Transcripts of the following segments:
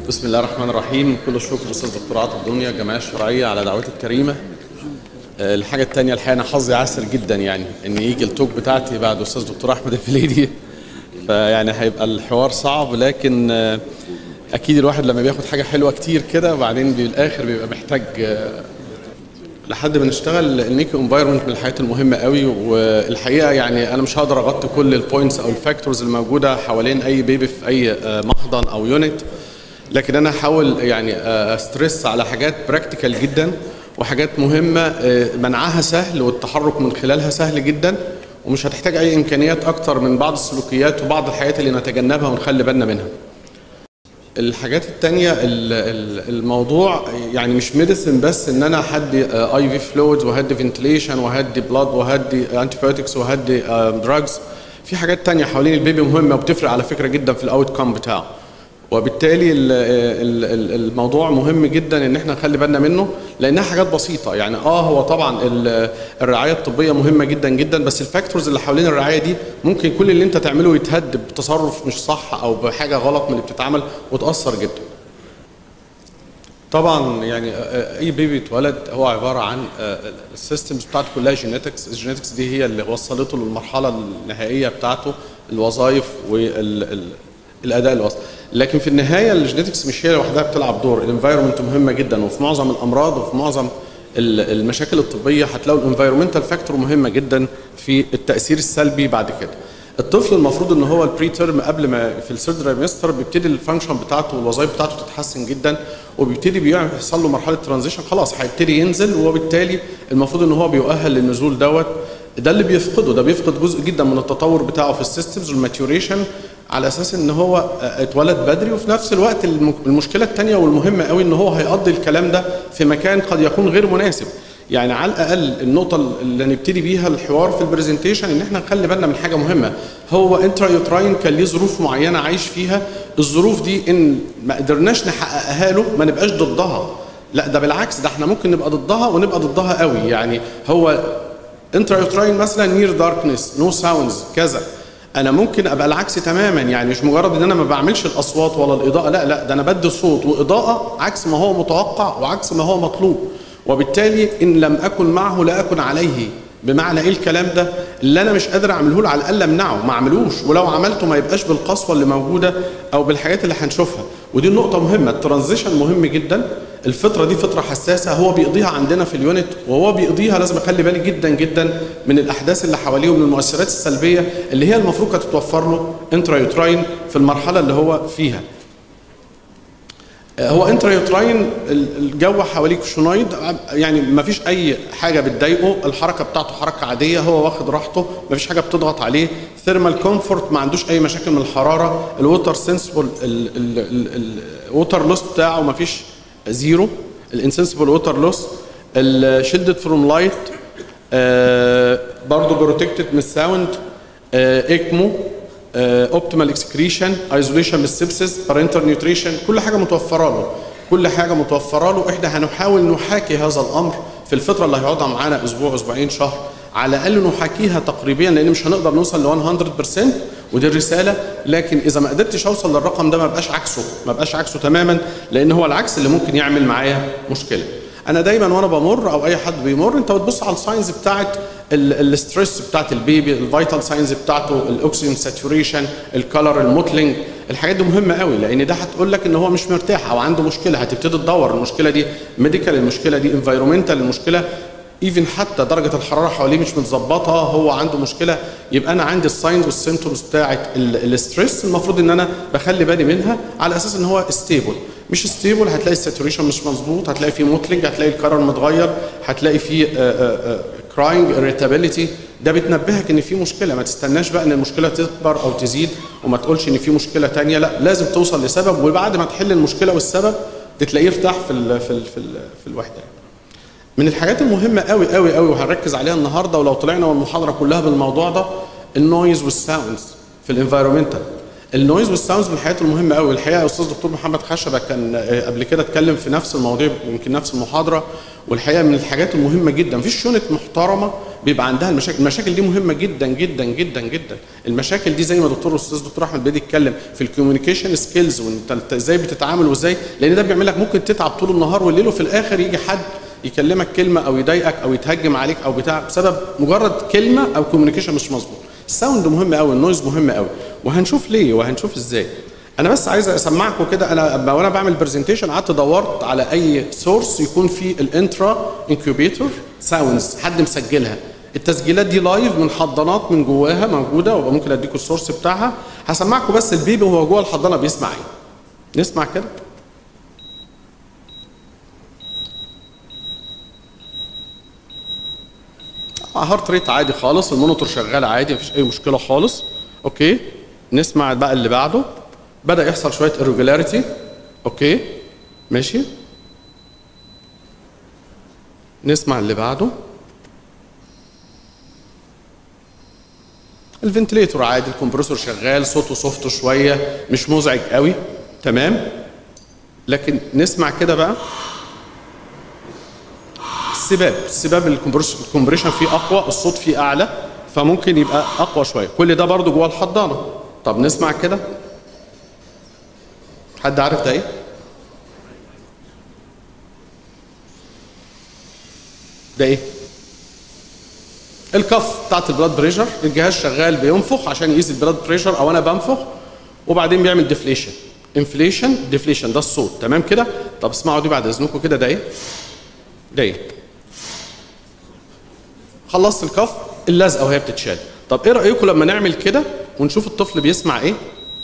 بسم الله الرحمن الرحيم كل الشكر استاذ دكتور عاطف الدنيا الجمعيه الشرعيه على دعوتي الكريمه آه، الحاجه الثانيه الحقيقه انا حظي عسر جدا يعني ان يجي التوك بتاعتي بعد استاذ دكتور احمد الفليدي فيعني هيبقى الحوار صعب لكن آه، اكيد الواحد لما بياخد حاجه حلوه كتير كده وبعدين بالاخر بيبقى محتاج آه، لحد ما نشتغل الميك انفايرمنت من الحاجات المهمه قوي والحقيقه يعني انا مش هقدر اغطي كل البوينتس او الفاكتورز الموجوده حوالين اي بيبي في اي آه، محضن او يونت لكن انا هحاول يعني استرس على حاجات براكتيكال جدا وحاجات مهمه آه، منعها سهل والتحرك من خلالها سهل جدا ومش هتحتاج اي امكانيات اكتر من بعض السلوكيات وبعض الحاجات اللي نتجنبها ونخلي بالنا منها الحاجات التانية ال- ال- الموضوع يعني مش ميديسن بس ان انا هدي اي في فلويدز وهدي فنتليشن وهدي بلاد وهدي انتيبيوتكس وهدي دراجز في حاجات تانية حوالين البيبي مهمة وبتفرق على فكرة جدا في الاوت كام بتاعه وبالتالي ال- ال- ال- الموضوع مهم جدا ان احنا نخلي بالنا منه لانها حاجات بسيطه يعني اه هو طبعا ال- الرعايه الطبيه مهمه جدا جدا بس الفاكتورز اللي حوالين الرعايه دي ممكن كل اللي انت تعمله يتهد بتصرف مش صح او بحاجه غلط من اللي بتتعمل وتاثر جدا طبعا يعني آه، اي بيبي اتولد هو عباره عن السيستمز بتاعته كلها جينيتكس الجينيتكس دي هي اللي وصلته للمرحله النهائيه بتاعته الوظائف والاداء الوظيفي لكن في النهايه الجينيتكس مش هي لوحدها بتلعب دور الانفايرمنت مهمه جدا وفي معظم الامراض وفي معظم ال- المشاكل الطبيه هتلاقوا الانفايرمنتال فاكتور مهمه جدا في التاثير السلبي بعد كده الطفل المفروض ان هو البري تيرم قبل ما في الثيرد ترايمستر بيبتدي الفانكشن بتاعته والوظائف بتاعته تتحسن جدا وبيبتدي بيحصل له مرحله ترانزيشن خلاص هيبتدي ينزل وبالتالي المفروض ان هو بيؤهل للنزول دوت ده اللي بيفقده ده بيفقد جزء جدا من التطور بتاعه في السيستمز والماتيوريشن على اساس ان هو آه، اتولد بدري وفي نفس الوقت الم- المشكله الثانيه والمهمه قوي ان هو هيقضي الكلام ده في مكان قد يكون غير مناسب يعني على الاقل النقطه اللي هنبتدي بيها الحوار في البرزنتيشن ان احنا نخلي بالنا من حاجه مهمه هو انترا يوتراين كان ليه ظروف معينه عايش فيها الظروف دي ان ما قدرناش نحققها له ما نبقاش ضدها لا ده بالعكس ده احنا ممكن نبقى ضدها ونبقى ضدها قوي يعني هو انترا يوتراين مثلا نير داركنس نو ساوندز كذا انا ممكن ابقى العكس تماما يعني مش مجرد ان انا ما بعملش الاصوات ولا الاضاءه لا لا ده انا بدي صوت واضاءه عكس ما هو متوقع وعكس ما هو مطلوب وبالتالي ان لم اكن معه لا اكن عليه بمعنى ايه الكلام ده اللي انا مش قادر اعمله له على الاقل امنعه ما اعملوش ولو عملته ما يبقاش بالقسوه اللي موجوده او بالحاجات اللي هنشوفها ودي النقطه مهمه الترانزيشن مهم جدا الفتره دي فتره حساسه هو بيقضيها عندنا في اليونت وهو بيقضيها لازم اخلي بالي جدا جدا من الاحداث اللي حواليه ومن المؤثرات السلبيه اللي هي المفروض كانت تتوفر له انترا يوتراين في المرحله اللي هو فيها هو انترا يوتراين الجو حواليه كوشونايد يعني ما فيش اي حاجه بتضايقه الحركه بتاعته حركه عاديه هو واخد راحته ما فيش حاجه بتضغط عليه ثيرمال كومفورت ما عندوش اي مشاكل من الحراره الووتر سنسبل الووتر لوس بتاعه ما فيش زيرو الانسنسبل ووتر لوس الشيلدد فروم لايت برضه بروتكتد من الساوند اكمو اوبتيمال اكسكريشن ايزوليشن من السبسس بارنتال نيوتريشن كل حاجه متوفره له كل حاجه متوفره له احنا هنحاول نحاكي هذا الامر في الفتره اللي هيقعدها معانا اسبوع اسبوعين شهر على الاقل نحاكيها تقريبيا لان مش هنقدر نوصل ل 100% ودي الرساله لكن اذا ما قدرتش اوصل للرقم ده ما بقاش عكسه ما بقاش عكسه تماما لان هو العكس اللي ممكن يعمل معايا مشكله انا دايما وانا بمر او اي حد بيمر انت بتبص على الساينز بتاعت الستريس بتاعت البيبي الفيتال ساينز بتاعته الاكسجين ساتوريشن الكالر الموتلنج الحاجات دي مهمه قوي لان ده هتقول لك ان هو مش مرتاح او عنده مشكله هتبتدي تدور المشكله دي ميديكال المشكله دي انفايرومنتال المشكله ايفن حتى درجه الحراره حواليه مش متظبطه هو عنده مشكله يبقى انا عندي الساينز والسيمتومز بتاعت الستريس المفروض ان انا بخلي بالي منها على اساس ان هو ستيبل مش ستيبل هتلاقي الساتوريشن مش مظبوط هتلاقي فيه موتلنج هتلاقي الكرر متغير هتلاقي فيه كراينج اريتابيليتي ده بتنبهك ان في مشكله ما تستناش بقى ان المشكله تكبر او تزيد وما تقولش ان في مشكله تانية لا لازم توصل لسبب وبعد ما تحل المشكله والسبب تلاقيه ارتاح في ال في ال في, ال في الوحده من الحاجات المهمه قوي قوي قوي وهنركز عليها النهارده ولو طلعنا من المحاضره كلها بالموضوع ده النويز والساوندز في الانفايرمنتال النويز والساوندز من الحاجات المهمه قوي الحقيقه استاذ دكتور محمد خشبه كان قبل كده اتكلم في نفس المواضيع يمكن نفس المحاضره والحقيقه من الحاجات المهمه جدا مفيش يونت محترمه بيبقى عندها المشاكل المشاكل دي مهمه جدا جدا جدا جدا المشاكل دي زي ما دكتور الاستاذ دكتور احمد بدي اتكلم في الكوميونيكيشن سكيلز وانت ازاي بتتعامل وازاي لان ده بيعمل لك ممكن تتعب طول النهار والليل وفي الاخر يجي حد يكلمك كلمه او يضايقك او يتهجم عليك او بتاع بسبب مجرد كلمه او كوميونيكيشن مش مظبوط الساوند مهم قوي النويز مهم قوي وهنشوف ليه وهنشوف ازاي انا بس عايز اسمعكم كده انا وانا بعمل برزنتيشن قعدت دورت على اي سورس يكون فيه الانترا انكيوبيتور ساوندز حد مسجلها التسجيلات دي لايف من حضانات من جواها موجوده وابقى ممكن اديكم السورس بتاعها هسمعكم بس البيبي وهو جوه الحضانه بيسمع ايه نسمع كده هارت ريت عادي خالص المونيتور شغال عادي مفيش اي مشكله خالص اوكي نسمع بقى اللي بعده بدا يحصل شويه irregularity اوكي ماشي نسمع اللي بعده الفنتليتور عادي الكمبرسور شغال صوته سوفت شويه مش مزعج قوي تمام لكن نسمع كده بقى السباب السباب الكمبريشن فيه اقوى الصوت فيه اعلى فممكن يبقى اقوى شويه كل ده برضو جوه الحضانه طب نسمع كده حد عارف ده ايه ده ايه الكف بتاعت البلاد بريشر الجهاز شغال بينفخ عشان يقيس البلاد بريشر او انا بنفخ وبعدين بيعمل ديفليشن انفليشن ديفليشن ده الصوت تمام كده طب اسمعوا دي بعد اذنكم كده ده ايه ده ايه خلصت الكف اللزقه وهي بتتشال طب ايه رايكم لما نعمل كده ونشوف الطفل بيسمع ايه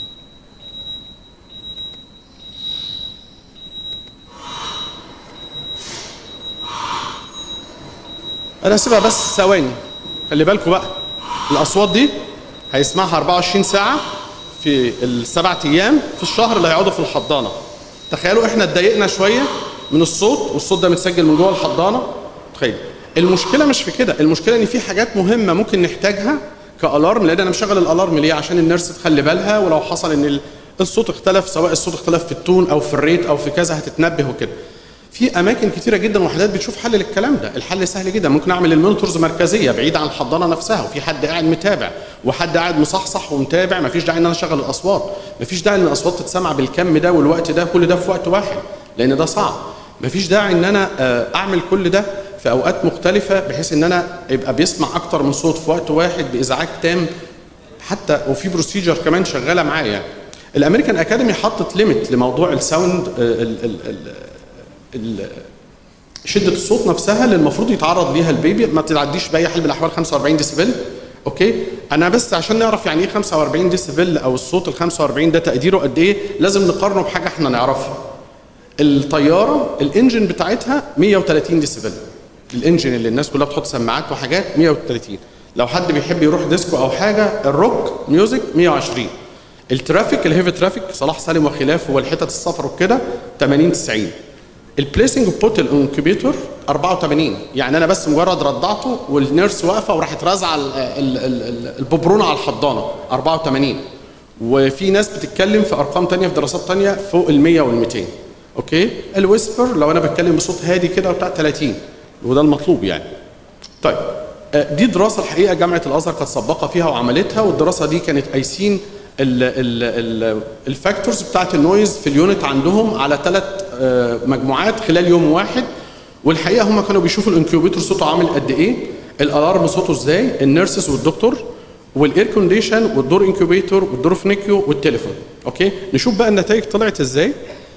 انا هسيبها بس ثواني خلي بالكم بقى الاصوات دي هيسمعها 24 ساعه في السبع ايام في الشهر اللي هيقعدوا في الحضانه تخيلوا احنا اتضايقنا شويه من الصوت والصوت ده متسجل من جوه الحضانه تخيل المشكله مش في كده المشكله ان في حاجات مهمه ممكن نحتاجها كالارم لان انا مشغل الالارم ليه عشان النيرس تخلي بالها ولو حصل ان الصوت اختلف سواء الصوت اختلف في التون او في الريت او في كذا هتتنبه وكده في اماكن كتيره جدا وحدات بتشوف حل للكلام ده الحل سهل جدا ممكن اعمل المونيتورز مركزيه بعيد عن الحضانه نفسها وفي حد قاعد متابع وحد قاعد مصحصح ومتابع مفيش داعي ان انا اشغل الاصوات مفيش داعي ان الاصوات تتسمع بالكم ده والوقت ده كل ده في وقت واحد لان ده صعب مفيش داعي ان انا اعمل كل ده في اوقات مختلفه بحيث ان انا يبقى بيسمع اكتر من صوت في وقت واحد بازعاج تام حتى وفي بروسيجر كمان شغاله معايا يعني. الامريكان اكاديمي حطت ليميت لموضوع الساوند ال ال ال ال شده الصوت نفسها اللي المفروض يتعرض ليها البيبي ما تعديش باي حال من الاحوال 45 ديسيبل اوكي انا بس عشان نعرف يعني ايه 45 ديسيبل او الصوت ال 45 ده تقديره قد ايه لازم نقارنه بحاجه احنا نعرفها الطياره الانجن بتاعتها 130 ديسيبل الانجن اللي الناس كلها بتحط سماعات وحاجات 130 لو حد بيحب يروح ديسكو او حاجه الروك ميوزك 120 الترافيك الهيفي ترافيك صلاح سالم وخلافه والحتت الصفر وكده 80 90 البليسنج بوت الانكوبيتور 84 يعني انا بس مجرد ردعته والنيرس واقفه وراحت رازعه الببرونه على الحضانه 84 وفي ناس بتتكلم في ارقام تانية في دراسات تانية فوق ال 100 وال 200 اوكي الويسبر لو انا بتكلم بصوت هادي كده بتاع 30 وده المطلوب يعني طيب دي دراسه الحقيقه جامعه الازهر كانت سباقه فيها وعملتها والدراسه دي كانت قايسين الفاكتورز بتاعت النويز في اليونت عندهم على ثلاث مجموعات خلال يوم واحد والحقيقه هم كانوا بيشوفوا الانكيوبيتور صوته عامل قد ايه الالارم صوته ازاي النيرسز والدكتور والاير كونديشن والدور انكيوبيتور والدور فنيكيو والتليفون اوكي نشوف بقى النتائج طلعت ازاي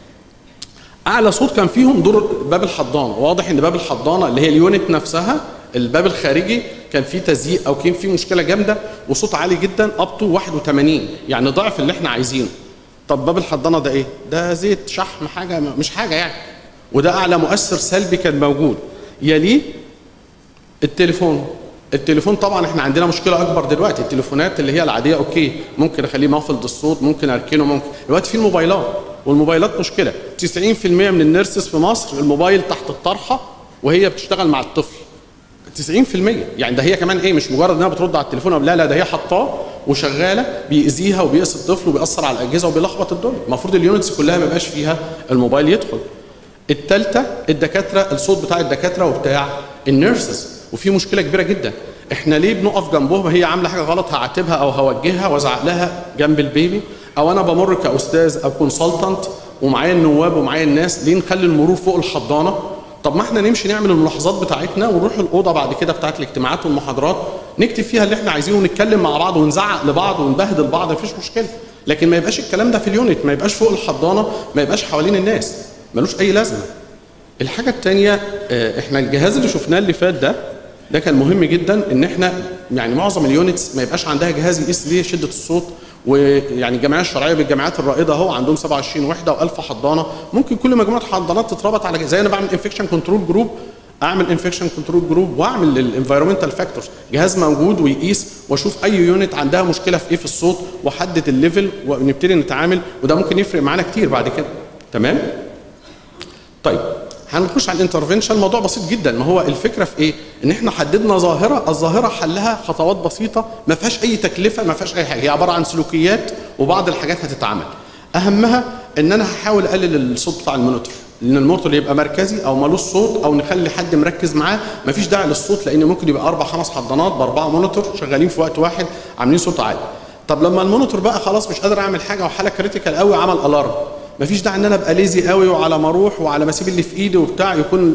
اعلى صوت كان فيهم دور باب الحضانه واضح ان باب الحضانه اللي هي اليونت نفسها الباب الخارجي كان فيه تزييق او كان فيه مشكله جامده وصوت عالي جدا اب تو 81 يعني ضعف اللي احنا عايزينه طب باب الحضانه ده ايه ده زيت شحم حاجه مش حاجه يعني وده اعلى مؤثر سلبي كان موجود يليه التليفون التليفون طبعا احنا عندنا مشكله اكبر دلوقتي التليفونات اللي هي العاديه اوكي ممكن اخليه مافلد الصوت ممكن اركنه ممكن دلوقتي في الموبايلات والموبايلات مشكله 90% من النيرسز في مصر الموبايل تحت الطرحه وهي بتشتغل مع الطفل 90% يعني ده هي كمان ايه مش مجرد انها بترد على التليفون او لا لا ده هي حطاه وشغاله بيأذيها وبيأذي الطفل وبيأثر على الاجهزه وبيلخبط الدنيا المفروض اليونتس كلها ما يبقاش فيها الموبايل يدخل الثالثه الدكاتره الصوت بتاع الدكاتره وبتاع النيرسز وفي مشكله كبيره جدا احنا ليه بنقف جنبهم هي عامله حاجه غلط هعاتبها او هوجهها وازعق لها جنب البيبي او انا بمر كاستاذ او كونسلتنت ومعايا النواب ومعايا الناس ليه نخلي المرور فوق الحضانه طب ما احنا نمشي نعمل الملاحظات بتاعتنا ونروح الاوضه بعد كده بتاعت الاجتماعات والمحاضرات نكتب فيها اللي احنا عايزينه ونتكلم مع بعض ونزعق لبعض ونبهدل بعض مفيش مشكله لكن ما يبقاش الكلام ده في اليونت ما يبقاش فوق الحضانه ما يبقاش حوالين الناس ملوش اي لازمه الحاجه الثانيه احنا الجهاز اللي شفناه اللي فات ده ده كان مهم جدا ان احنا يعني معظم اليونتس ما يبقاش عندها جهاز يقيس ليه شده الصوت ويعني الجمعيه الشرعيه بالجامعات الرائده اهو عندهم 27 وحده و1000 حضانه ممكن كل مجموعه حضانات تتربط على زي انا بعمل انفكشن كنترول جروب اعمل انفكشن كنترول جروب واعمل الانفايرمنتال فاكتورز جهاز موجود ويقيس واشوف اي يونت عندها مشكله في ايه في الصوت واحدد الليفل ونبتدي نتعامل وده ممكن يفرق معانا كتير بعد كده تمام طيب هنخش على الانترفنشن الموضوع بسيط جدا ما هو الفكره في ايه ان احنا حددنا ظاهره الظاهره حلها خطوات بسيطه ما فيهاش اي تكلفه ما فيهاش اي حاجه هي عباره عن سلوكيات وبعض الحاجات هتتعمل اهمها ان انا هحاول اقلل الصوت بتاع المونيتور لان المونيتور يبقى مركزي او ملوش صوت او نخلي حد مركز معاه مفيش داعي للصوت لان ممكن يبقى اربع خمس حضانات باربعه مونيتور شغالين في وقت واحد عاملين صوت عالي طب لما المونيتور بقى خلاص مش قادر اعمل حاجه وحاله كريتيكال قوي عمل الارم مفيش داعي ان انا ابقى ليزي قوي وعلى ما اروح وعلى ما اسيب اللي في ايدي وبتاع يكون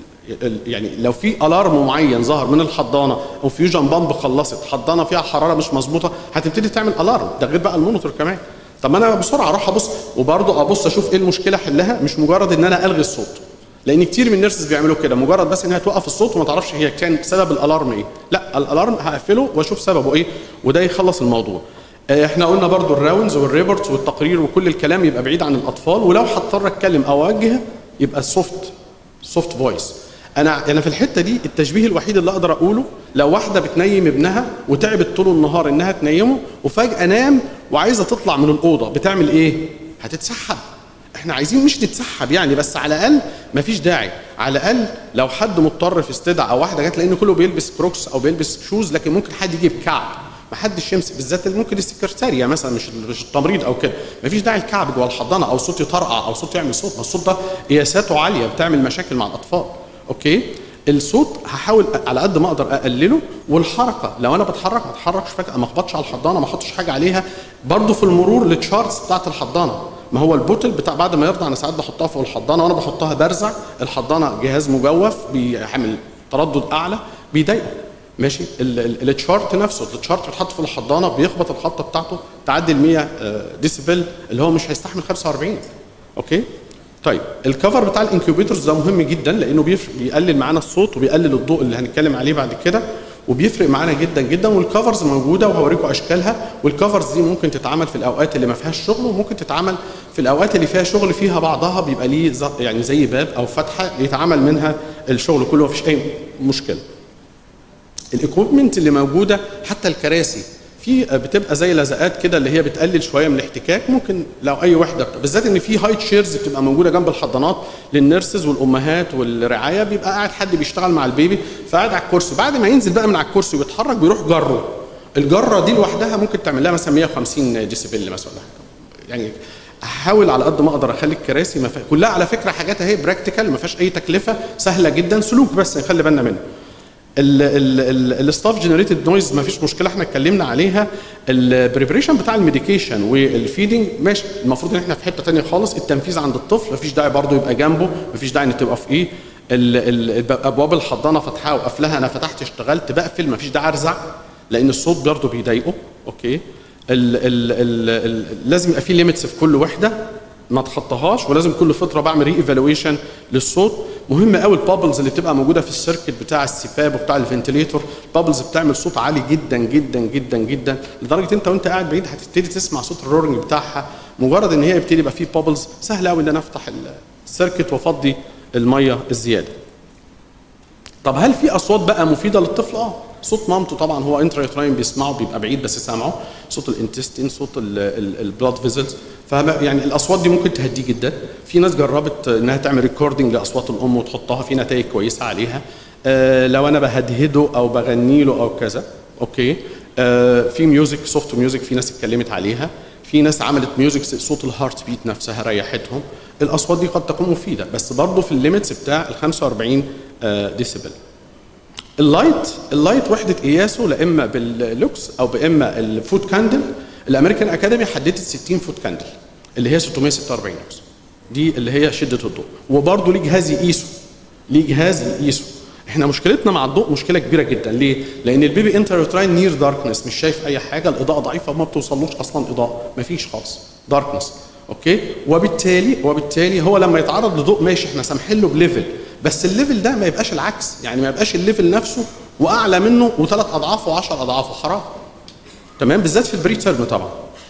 يعني لو في الارم معين ظهر من الحضانه او فيوجن بامب خلصت حضانه فيها حراره مش مظبوطه هتبتدي تعمل الارم ده غير بقى المونيتور كمان طب ما انا بسرعه اروح ابص وبرضه ابص اشوف ايه المشكله احلها مش مجرد ان انا الغي الصوت لان كتير من النيرسز بيعملوا كده مجرد بس انها توقف الصوت وما تعرفش هي كان سبب الالارم ايه لا الالارم هقفله واشوف سببه ايه وده يخلص الموضوع احنا قلنا برضو الراوندز والريبورتس والتقرير وكل الكلام يبقى بعيد عن الاطفال ولو هضطر اتكلم او اوجه يبقى السوفت سوفت فويس انا انا في الحته دي التشبيه الوحيد اللي اقدر اقوله لو واحده بتنيم ابنها وتعبت طول النهار انها تنيمه وفجاه نام وعايزه تطلع من الاوضه بتعمل ايه هتتسحب احنا عايزين مش نتسحب يعني بس على الاقل مفيش داعي على الاقل لو حد مضطر في استدعاء او واحده جت لان كله بيلبس كروكس او بيلبس شوز لكن ممكن حد يجيب كعب ما حدش يمسك بالذات ممكن السكرتاريه مثلا مش مش التمريض او كده ما فيش داعي الكعب جوه الحضانه او صوت يطرقع او صوت يعمل صوت ما الصوت ده قياساته عاليه بتعمل مشاكل مع الاطفال اوكي الصوت هحاول على قد ما اقدر اقلله والحركه لو انا بتحرك ما اتحركش فجاه ما اخبطش على الحضانه ما احطش حاجه عليها برضو في المرور للتشارتس بتاعت الحضانه ما هو البوتل بتاع بعد ما يرضع انا ساعات بحطها فوق الحضانه وانا بحطها برزع الحضانه جهاز مجوف بيعمل تردد اعلى بيضايقه ماشي التشارت نفسه التشارت بيتحط في الحضانه بيخبط الخبطه بتاعته تعدي ال 100 ديسيبل اللي هو مش هيستحمل 45 اوكي طيب الكفر بتاع الانكيوبيتورز ده مهم جدا لانه بيقلل معانا الصوت وبيقلل الضوء اللي هنتكلم عليه بعد كده وبيفرق معانا جدا جدا والكفرز موجوده وهوريكم اشكالها والكفرز دي ممكن تتعمل في الاوقات اللي ما فيهاش شغل وممكن تتعمل في الاوقات اللي فيها شغل فيها بعضها بيبقى ليه يعني زي باب او فتحه يتعمل منها الشغل كله مفيش اي مشكله الاكويبمنت اللي موجوده حتى الكراسي في بتبقى زي لزقات كده اللي هي بتقلل شويه من الاحتكاك ممكن لو اي وحده بالذات ان في هاي تشيرز بتبقى موجوده جنب الحضانات للنيرسز والامهات والرعايه بيبقى قاعد حد بيشتغل مع البيبي فقاعد على الكرسي بعد ما ينزل بقى من على الكرسي ويتحرك بيروح جره الجره دي لوحدها ممكن تعمل لها مثلا 150 ديسيبل مثلا يعني احاول على قد ما اقدر اخلي الكراسي مف... كلها على فكره حاجات اهي براكتيكال ما فيهاش اي تكلفه سهله جدا سلوك بس نخلي بالنا منه الستاف جنريتد نويز ما فيش مشكله احنا اتكلمنا عليها البريبريشن بتاع الميديكيشن والفيدنج ماشي المفروض ان احنا في حته ثانيه خالص التنفيذ عند الطفل ما فيش داعي برضه يبقى جنبه ما فيش داعي ان تبقى في ايه ابواب الحضانه فتحها وقفلها انا فتحت اشتغلت بقفل ما فيش داعي ارزع لان الصوت برضه بيضايقه اوكي ال ال ال ال لازم يبقى في ليميتس في كل وحده ما تخطاهاش ولازم كل فتره بعمل ري ايفالويشن للصوت مهم قوي البابلز اللي بتبقى موجوده في السيركت بتاع السباب وبتاع الفنتليتور البابلز بتعمل صوت عالي جدا جدا جدا جدا لدرجه انت وانت قاعد بعيد هتبتدي تسمع صوت الرورنج بتاعها مجرد ان هي يبتدي يبقى فيه بابلز سهل قوي ان انا افتح السيركت وافضي الميه الزياده طب هل في اصوات بقى مفيده للطفل اه صوت مامته طبعا هو انترا بيسمعه بيبقى بعيد بس سامعه صوت الانتستين صوت البلاد فيزلز يعني الاصوات دي ممكن تهديه جدا في ناس جربت انها تعمل ريكوردنج لاصوات الام وتحطها في نتائج كويسه عليها آه لو انا بهدهده او بغني له او كذا اوكي آه في ميوزك سوفت ميوزك في ناس اتكلمت عليها في ناس عملت ميوزك صوت الهارت بيت نفسها ريحتهم الاصوات دي قد تكون مفيده بس برضه في الليميتس بتاع ال 45 آه ديسيبل اللايت اللايت وحده قياسه لا اما باللوكس او باما الفوت كاندل الامريكان اكاديمي حددت 60 فوت كاندل اللي هي 646 لوكس دي اللي هي شده الضوء وبرده ليه جهاز يقيسه ليه جهاز يقيسه احنا مشكلتنا مع الضوء مشكله كبيره جدا ليه لان البيبي انتريوتراين نير داركنس مش شايف اي حاجه الاضاءه ضعيفه وما بتوصلوش اصلا اضاءه مفيش خالص داركنس اوكي وبالتالي وبالتالي هو لما يتعرض لضوء ماشي احنا سامحين له بليفل بس الليفل ده ما يبقاش العكس يعني ما يبقاش الليفل نفسه واعلى منه وثلاث اضعافه و10 اضعافه حرام تمام بالذات في البري تيرم طبعا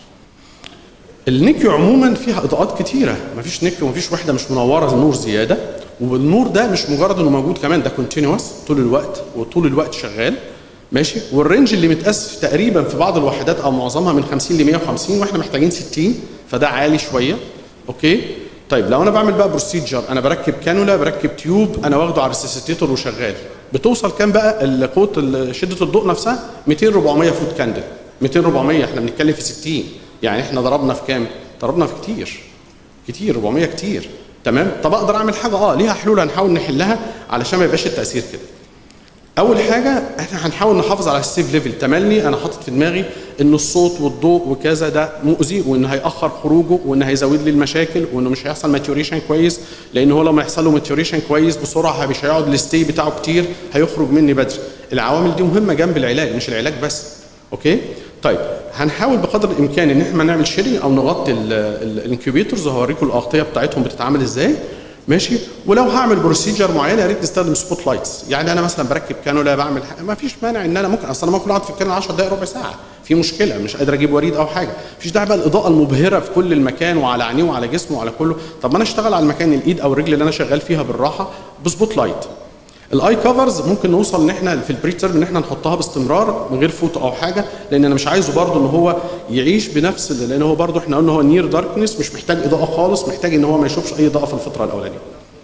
النيكيو عموما فيها اضاءات كتيره مفيش نيكيو مفيش وحده مش منوره نور زياده والنور ده مش مجرد انه موجود كمان ده كونتينوس طول الوقت وطول الوقت شغال ماشي والرينج اللي متقاس تقريبا في بعض الوحدات او معظمها من 50 ل 150 واحنا محتاجين 60 فده عالي شويه اوكي طيب لو انا بعمل بقى بروسيجر انا بركب كانولا بركب تيوب انا واخده على الريسيسيتيتور وشغال بتوصل كام بقى قوه شده الضوء نفسها 200 400 فوت كاندل 200 400 احنا بنتكلم في 60 يعني احنا ضربنا في كام ضربنا في كتير كتير 400 كتير تمام طب اقدر اعمل حاجه اه ليها حلول هنحاول نحلها علشان ما يبقاش التاثير كده اول حاجه احنا هنحاول نحافظ على السيف ليفل تملي انا حاطط في دماغي ان الصوت والضوء وكذا ده مؤذي وان هياخر خروجه وان هيزود لي المشاكل وانه مش هيحصل ماتيوريشن كويس لان هو لما يحصل له ماتيوريشن كويس بسرعه مش هيقعد الستي بتاعه كتير هيخرج مني بدري العوامل دي مهمه جنب العلاج مش العلاج بس اوكي طيب هنحاول بقدر الامكان ان احنا نعمل شيرنج او نغطي الانكيوبيتورز وهوريكم الاغطيه بتاعتهم بتتعمل ازاي ماشي ولو هعمل بروسيجر معينه يا ريت نستخدم سبوت لايتس يعني انا مثلا بركب كانولا بعمل حاجة ما فيش مانع ان انا ممكن اصلا ممكن اقعد في الكانولا 10 دقائق ربع ساعه في مشكله مش قادر اجيب وريد او حاجه مفيش داعي بقى الاضاءه المبهره في كل المكان وعلى عينيه وعلى جسمه وعلى كله طب ما انا اشتغل على المكان الايد او الرجل اللي انا شغال فيها بالراحه بسبوت لايت الاي كفرز ممكن نوصل ان احنا في البريتر ان احنا نحطها باستمرار من غير فوت او حاجه لان انا مش عايزه برضه ان هو يعيش بنفس لان هو برضه احنا قلنا هو نير داركنس مش محتاج اضاءه خالص محتاج ان هو ما يشوفش اي اضاءه في الفتره الاولانيه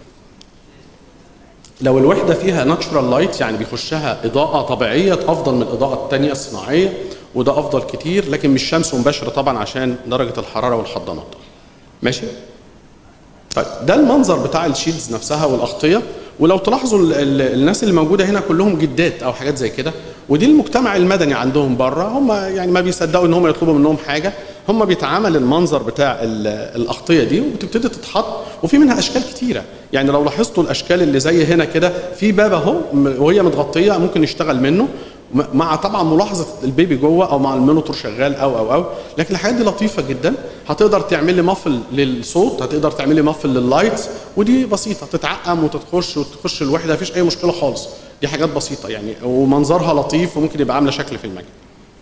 لو الوحده فيها ناتشورال لايت يعني بيخشها اضاءه طبيعيه افضل من الاضاءه الثانيه الصناعيه وده افضل كتير لكن مش شمس مباشره طبعا عشان درجه الحراره والحضانات ماشي طيب ده المنظر بتاع الشيلدز نفسها والاغطيه ولو تلاحظوا ال ال الناس اللي موجوده هنا كلهم جدات او حاجات زي كده ودي المجتمع المدني عندهم بره هم يعني ما بيصدقوا ان هم يطلبوا منهم حاجه هم بيتعامل المنظر بتاع الاغطيه دي وبتبتدي تتحط وفي منها اشكال كتيره يعني لو لاحظتوا الاشكال اللي زي هنا كده في باب اهو وهي متغطيه ممكن نشتغل منه مع طبعا ملاحظه البيبي جوه او مع المونيتور شغال او او او لكن الحاجات دي لطيفه جدا هتقدر تعمل لي مفل للصوت هتقدر تعمل لي مفل لللايت ودي بسيطه تتعقم وتخش وتخش الوحده مفيش اي مشكله خالص دي حاجات بسيطه يعني ومنظرها لطيف وممكن يبقى عامله شكل في المكان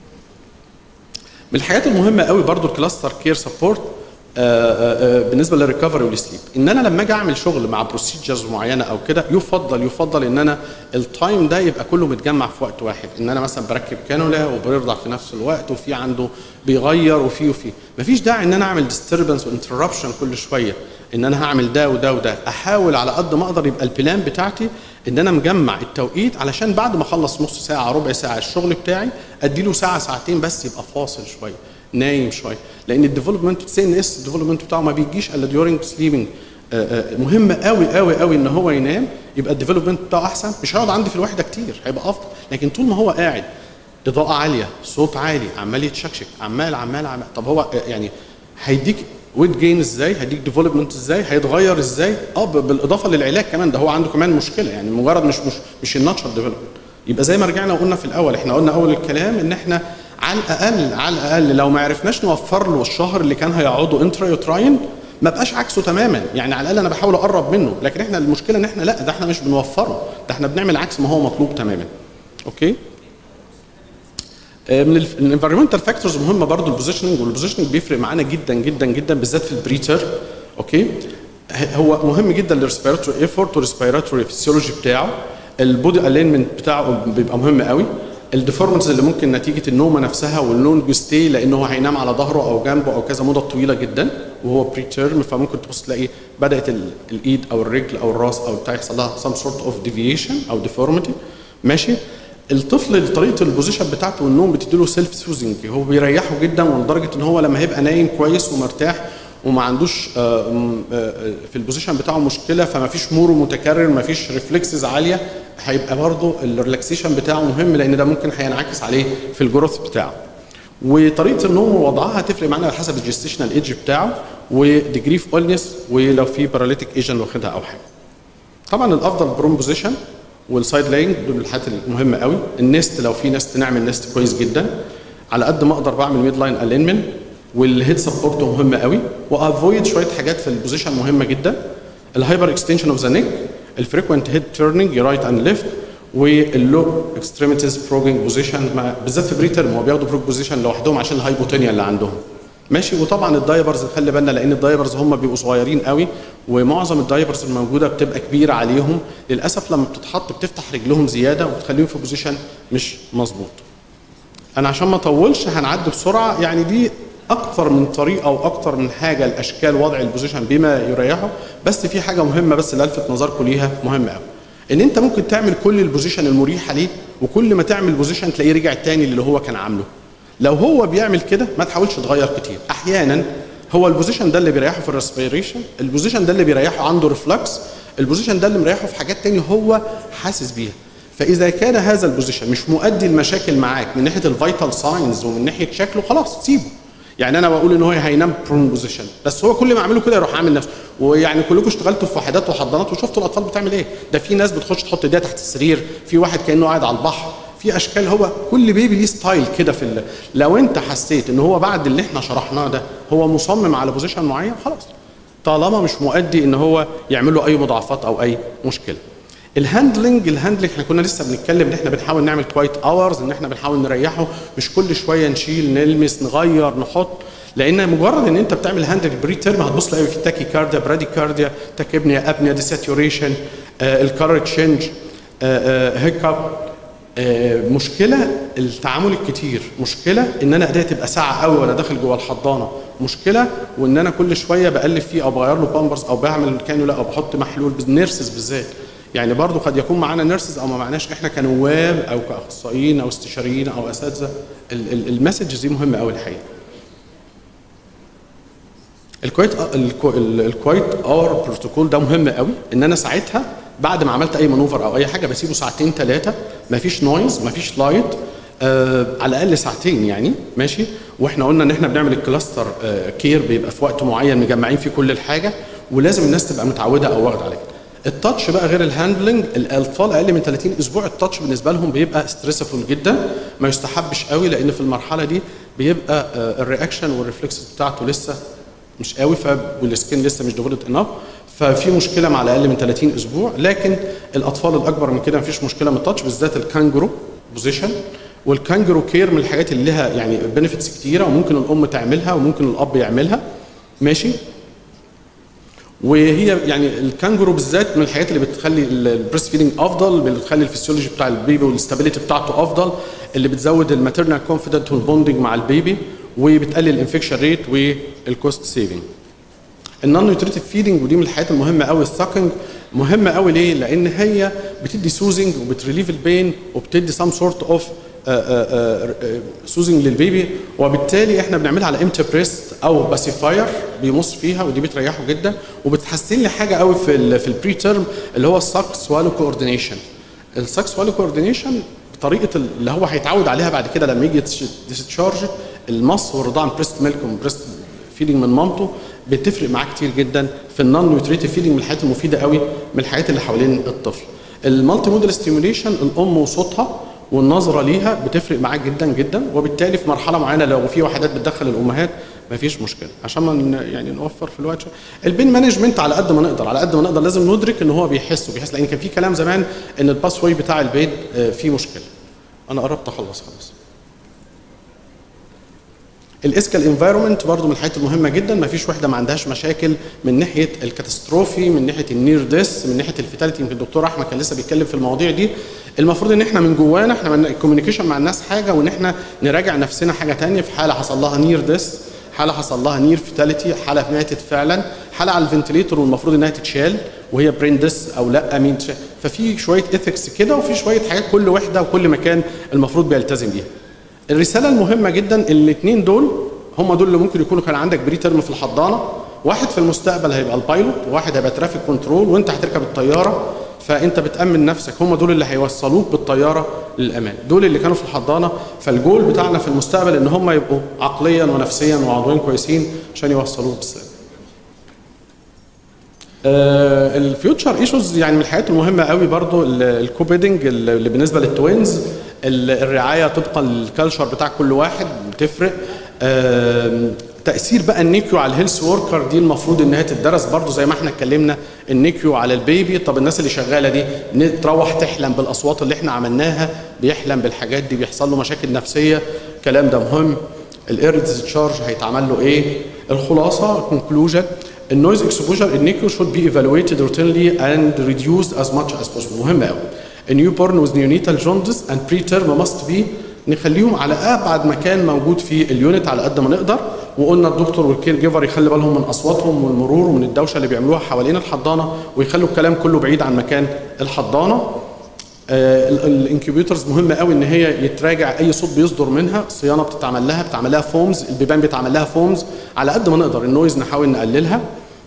من الحاجات المهمه قوي برضو الكلاستر كير سبورت بالنسبه للريكفري والسليب ان انا لما اجي اعمل شغل مع بروسيجرز معينه او كده يفضل يفضل ان انا التايم ده يبقى كله متجمع في وقت واحد ان انا مثلا بركب كانولا وبيرضع في نفس الوقت وفي عنده بيغير وفي وفي مفيش داعي ان انا اعمل ديستربنس وانتربشن كل شويه ان انا هعمل ده وده وده احاول على قد ما اقدر يبقى البلان بتاعتي ان انا مجمع التوقيت علشان بعد ما اخلص نص ساعه ربع ساعه الشغل بتاعي اديله ساعه ساعتين بس يبقى فاصل شويه نايم شويه لان الديفلوبمنت سي ان اس الديفلوبمنت بتاعه ما بيجيش الا ديورنج سليبنج مهم قوي قوي قوي ان هو ينام يبقى الديفلوبمنت بتاعه احسن مش هيقعد عندي في الوحده كتير هيبقى افضل لكن طول ما هو قاعد اضاءه عاليه صوت عالي عمال يتشكشك عمال عمال عمال طب هو يعني هيديك ويت جين ازاي هيديك ديفلوبمنت ازاي هيتغير ازاي اه بالاضافه للعلاج كمان ده هو عنده كمان مشكله يعني مجرد مش مش مش الناتشرال ديفلوبمنت يبقى زي ما رجعنا وقلنا في الاول احنا قلنا اول الكلام ان احنا على الاقل على الاقل لو ما عرفناش نوفر له الشهر اللي كان هيقعده انترا يوتراين ما بقاش عكسه تماما يعني على الاقل انا بحاول اقرب منه لكن احنا المشكله ان احنا لا ده احنا مش بنوفره ده احنا بنعمل عكس ما هو مطلوب تماما اوكي من الانفيرمنتال فاكتورز مهمه برضو البوزيشننج والبوزيشننج بيفرق معانا جدا جدا جدا بالذات في البريتر اوكي هو مهم جدا للريسبيراتوري ايفورت والريسبيراتوري فيسيولوجي بتاعه البودي الينمنت بتاعه بيبقى مهم قوي الديفورمنز اللي ممكن نتيجه النومه نفسها واللونج ستي لانه هو هينام على ظهره او جنبه او كذا مده طويله جدا وهو بري تيرم فممكن تبص تلاقي بدات الايد او الرجل او الراس او بتاع يحصل لها سم سورت اوف ديفيشن او ديفورميتي ماشي الطفل طريقه البوزيشن بتاعته والنوم بتدي له سيلف سوزنج هو بيريحه جدا ولدرجه ان هو لما هيبقى نايم كويس ومرتاح وما عندوش آه، م- آه، في البوزيشن بتاعه مشكله فما فيش مورو متكرر ما فيش ريفلكسز عاليه هيبقى برضه الريلاكسيشن بتاعه مهم لان ده ممكن هينعكس عليه في الجروث بتاعه وطريقه النوم ووضعها هتفرق معانا على حسب الجستيشنال ايدج بتاعه وديجري اوف اولنس ولو في باراليتيك ايجن واخدها او حاجه طبعا الافضل برون بوزيشن والسايد لاينج دول الحاجات المهمه قوي النست لو في نست نعمل نست كويس جدا على قد ما اقدر بعمل ميد لاين الينمنت والهيد سبورت مهم قوي وافويد شويه حاجات في البوزيشن مهمه جدا الهايبر اكستنشن اوف ذا نيك الفريكوينت هيد تيرنينج رايت اند ليفت واللو اكستريميتيز فروجنج بوزيشن بالذات في بريترم هو بياخدوا فروج بوزيشن لوحدهم عشان الهايبوتونيا اللي عندهم ماشي وطبعا الدايبرز خلي بالنا لان الدايبرز هم بيبقوا صغيرين قوي ومعظم الدايبرز الموجوده بتبقى كبيره عليهم للاسف لما بتتحط بتفتح رجلهم زياده وبتخليهم في بوزيشن مش مظبوط انا عشان ما اطولش هنعدي بسرعه يعني دي اكتر من طريقه واكتر من حاجه لاشكال وضع البوزيشن بما يريحه بس في حاجه مهمه بس اللي الفت نظركم ليها مهمه قوي ان انت ممكن تعمل كل البوزيشن المريحه ليه وكل ما تعمل بوزيشن تلاقيه رجع تاني اللي هو كان عامله لو هو بيعمل كده ما تحاولش تغير كتير احيانا هو البوزيشن ده اللي بيريحه في الريسبيريشن البوزيشن ده اللي بيريحه عنده ريفلكس البوزيشن ده اللي مريحه في حاجات تانية هو حاسس بيها فاذا كان هذا البوزيشن مش مؤدي المشاكل معاك من ناحيه الفيتال ساينز ومن ناحيه شكله خلاص سيبه يعني انا بقول ان هو هينام برون بوزيشن بس هو كل ما اعمله كده يروح عامل نفسه ويعني كلكم اشتغلتوا في وحدات وحضانات وشفتوا الاطفال بتعمل ايه ده في ناس بتخش تحط ايديها تحت السرير في واحد كانه قاعد على البحر في اشكال هو كل بيبي ليه ستايل كده في ال- لو انت حسيت ان هو بعد اللي احنا شرحناه ده هو مصمم على بوزيشن معين خلاص طالما مش مؤدي ان هو يعمل له اي مضاعفات او اي مشكله الهاندلنج الهاندلنج احنا كنا لسه بنتكلم ان احنا بنحاول نعمل كوايت اورز ان احنا بنحاول نريحه مش كل شويه نشيل نلمس نغير نحط لان مجرد ان انت بتعمل هاندلنج بري تيرم هتبص تلاقي في تاكي كارديا برادي كارديا تاكيبنيا ابنيا ديساتوريشن الكارر تشينج هيكاب آه، مشكله التعامل الكتير مشكله ان انا ايديا تبقى ساعه قوي وانا داخل جوه الحضانه مشكله وان انا كل شويه بقلب فيه او بغير له بامبرز او بعمل كانولا او بحط محلول نيرسز بالذات يعني برضو قد يكون معانا نيرسز او ما معناش احنا كنواب او كاخصائيين او استشاريين او اساتذه ال- ال- المسج دي مهمه قوي الحقيقه الكويت الكو- ال- الكويت اور بروتوكول ده مهم قوي ان انا ساعتها بعد ما عملت اي مانوفر او اي حاجه بسيبه ساعتين ثلاثه مفيش نويز مفيش لايت آه على الاقل ساعتين يعني ماشي واحنا قلنا ان احنا بنعمل الكلاستر آه كير بيبقى في وقت معين مجمعين فيه كل الحاجه ولازم الناس تبقى متعوده او واخده عليه التاتش بقى غير الهاندلنج الاطفال اقل من 30 اسبوع التاتش بالنسبه لهم بيبقى ستريسفول جدا ما يستحبش قوي لان في المرحله دي بيبقى آه الرياكشن والريفلكس بتاعته لسه مش قوي ف والسكين لسه مش ديفلوبد انف ففي مشكله مع الاقل من 30 اسبوع لكن الاطفال الاكبر من كده مفيش مشكله من التاتش بالذات الكانجرو بوزيشن والكانجرو كير من الحاجات اللي لها يعني بنفيتس كتيره وممكن الام تعملها وممكن الاب يعملها ماشي وهي يعني الكانجرو بالذات من الحاجات اللي بتخلي البريست فيدنج افضل بتخلي الفسيولوجي بتاع البيبي والاستابيليتي بتاعته افضل اللي بتزود الماتيرنال كونفيدنت والبوندنج مع البيبي وبتقلل الانفكشن ريت والكوست سيفنج النون نيوتريتيف فيدنج ودي من الحاجات المهمه قوي الساكنج مهمه قوي ليه؟ لان هي بتدي سوزنج وبتريليف البين وبتدي سام سورت اوف سوزنج للبيبي وبالتالي احنا بنعملها على امتى بريست او باسيفاير بيمص فيها ودي بتريحه جدا وبتحسن لي حاجه قوي في ال في البري تيرم اللي هو الساك سوالو كوردينيشن الساك سوالو كوردينيشن بطريقه اللي هو هيتعود عليها بعد كده لما يجي ديسشارج المص والرضاعه من بريست ميلك ومن بريست فيدنج من مامته بتفرق معاه كتير جدا في النون نيوتريتيف فيدنج من الحاجات المفيده قوي من الحاجات اللي حوالين الطفل المالتي موديل ستيموليشن الام وصوتها والنظره ليها بتفرق معاه جدا جدا وبالتالي في مرحله معينه لو في وحدات بتدخل الامهات مفيش مشكله عشان ما ن- يعني نوفر في الوقت شوية. البين مانجمنت على قد ما نقدر على قد ما نقدر لازم ندرك ان هو بيحس وبيحس لان كان في كلام زمان ان الباس واي بتاع البيت آه، فيه مشكله انا قربت اخلص خلاص الاسكال انفايرمنت برضو من الحاجات المهمه جدا ما فيش وحده ما عندهاش مشاكل من ناحيه الكاتاستروفي من ناحيه النير ديس من ناحيه الفيتاليتي يمكن الدكتور احمد كان لسه بيتكلم في المواضيع دي المفروض ان احنا من جوانا احنا الكوميونيكيشن مع الناس حاجه وان احنا نراجع نفسنا حاجه تانية في حاله حصل لها نير ديس حاله حصل لها نير فيتاليتي حاله ماتت فعلا حاله على الفنتليتور والمفروض انها تتشال وهي برين ديس او لا مين تشال. ففي شويه اثكس كده وفي شويه حاجات كل وحده وكل مكان المفروض بيلتزم بيها الرساله المهمه جدا الاثنين دول هم دول اللي ممكن يكونوا كان عندك بري ترم في الحضانه واحد في المستقبل هيبقى البايلوت وواحد هيبقى ترافيك كنترول وانت هتركب الطياره فانت بتامن نفسك هم دول اللي هيوصلوك بالطياره للامان دول اللي كانوا في الحضانه فالجول بتاعنا في المستقبل ان هم يبقوا عقليا ونفسيا وعضويا كويسين عشان يوصلوك بالسلام آه الفيوتشر ايشوز يعني من الحاجات المهمه قوي برضو الكوبيدنج اللي بالنسبه للتوينز الرعايه طبقا للكالتشر بتاع كل واحد بتفرق آه تاثير بقى النيكيو على الهيلث وركر دي المفروض انها تدرس برضو زي ما احنا اتكلمنا النيكيو على البيبي طب الناس اللي شغاله دي تروح تحلم بالاصوات اللي احنا عملناها بيحلم بالحاجات دي بيحصل له مشاكل نفسيه الكلام ده مهم الايرلي ديسشارج هيتعمل له ايه الخلاصه كونكلوجن النويز اكسبوجر النيكيو should be evaluated routinely and reduced as much as possible مهم قوي A newborn with neonatal jaundice and preterm must be نخليهم على ابعد مكان موجود في اليونت على قد ما نقدر وقلنا الدكتور والكير جيفر يخلي بالهم من اصواتهم والمرور ومن الدوشه اللي بيعملوها حوالين الحضانه ويخلوا الكلام كله بعيد عن مكان الحضانه آه الانكيوبيترز مهمه قوي ان هي يتراجع اي صوت بيصدر منها الصيانه بتتعمل لها بتعمل لها فومز البيبان بيتعمل لها فومز على قد ما نقدر النويز نحاول نقللها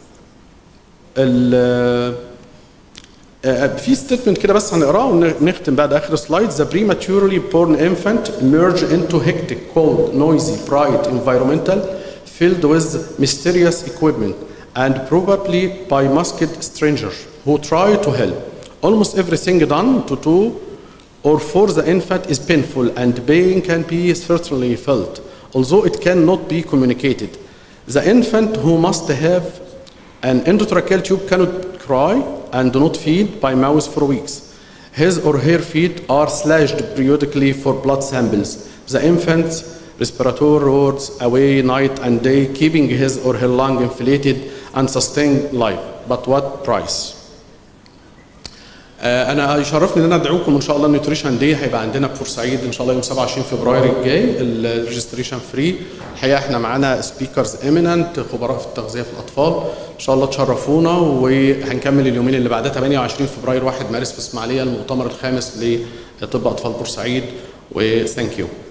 في ستيتمنت كده بس هنقراه ونختم بعد اخر سلايد the prematurely born infant emerge into hectic cold noisy bright environmental filled with mysterious equipment and probably by masked strangers who try to help almost everything done to do or for the infant is painful and pain can be certainly felt although it cannot be communicated the infant who must have an endotracheal tube cannot cry and do not feed by mouth for weeks. His or her feet are slashed periodically for blood samples. The infant's respiratory roars away night and day, keeping his or her lung inflated and sustaining life. But what price? انا يشرفني ان انا ادعوكم ان شاء الله النيوتريشن دي هيبقى عندنا في بورسعيد ان شاء الله يوم 27 فبراير الجاي الريجستريشن فري الحقيقه احنا معانا سبيكرز ايميننت خبراء في التغذيه في الاطفال ان شاء الله تشرفونا وهنكمل اليومين اللي بعدها 28 فبراير 1 مارس في اسماعيليه المؤتمر الخامس لطب اطفال بورسعيد وثانك يو